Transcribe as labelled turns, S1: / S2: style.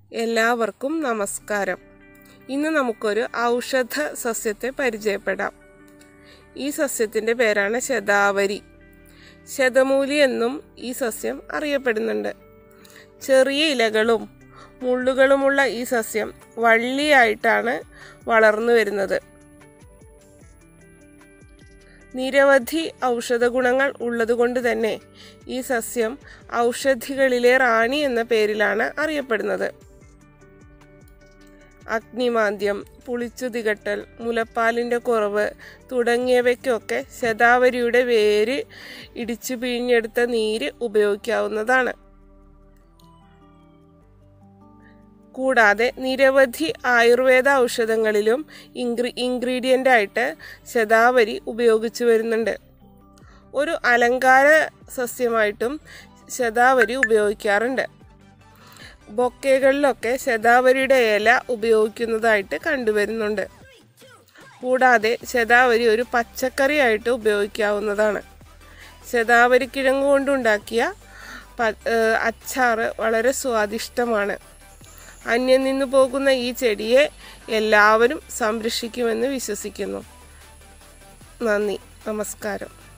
S1: എല്ലാവർക്കും നമസ്കാരം ഇന്ന് നമുക്കൊരു ഔഷധ സസ്യത്തെ പരിചയപ്പെടാം ഈ സസ്യത്തിൻ്റെ പേരാണ് ശതാവരി ശതമൂലി എന്നും ഈ സസ്യം അറിയപ്പെടുന്നുണ്ട് ചെറിയ ഇലകളും മുള്ളുകളുമുള്ള ഈ സസ്യം വള്ളിയായിട്ടാണ് വളർന്നു വരുന്നത് നിരവധി ഔഷധ ഗുണങ്ങൾ ഉള്ളതുകൊണ്ട് തന്നെ ഈ സസ്യം ഔഷധികളിലെ റാണി എന്ന പേരിലാണ് അറിയപ്പെടുന്നത് അഗ്നിമാന്ദ്യം പുളിച്ചു തികട്ടൽ മുലപ്പാലിൻ്റെ കുറവ് തുടങ്ങിയവയ്ക്കൊക്കെ ശതാവരിയുടെ വേര് ഇടിച്ചു പിഴിഞ്ഞെടുത്ത നീര് ഉപയോഗിക്കാവുന്നതാണ് കൂടാതെ നിരവധി ആയുർവേദ ഔഷധങ്ങളിലും ഇൻഗ്രി ഇൻഗ്രീഡിയൻ്റ് ആയിട്ട് ശതാവരി ഉപയോഗിച്ചു വരുന്നുണ്ട് ഒരു അലങ്കാര സസ്യമായിട്ടും ശതാവരി ഉപയോഗിക്കാറുണ്ട് ബൊക്കകളിലൊക്കെ ശതാവരിയുടെ ഇല ഉപയോഗിക്കുന്നതായിട്ട് കണ്ടുവരുന്നുണ്ട് കൂടാതെ ശതാവരി ഒരു പച്ചക്കറിയായിട്ട് ഉപയോഗിക്കാവുന്നതാണ് ശതാവരി കിഴങ്ങ് കൊണ്ടുണ്ടാക്കിയ പ- ഏഹ് അച്ചാറ് വളരെ സ്വാദിഷ്ടമാണ് അന്യം നിന്നു പോകുന്ന ഈ ചെടിയെ എല്ലാവരും സംരക്ഷിക്കുമെന്ന് വിശ്വസിക്കുന്നു നന്ദി നമസ്കാരം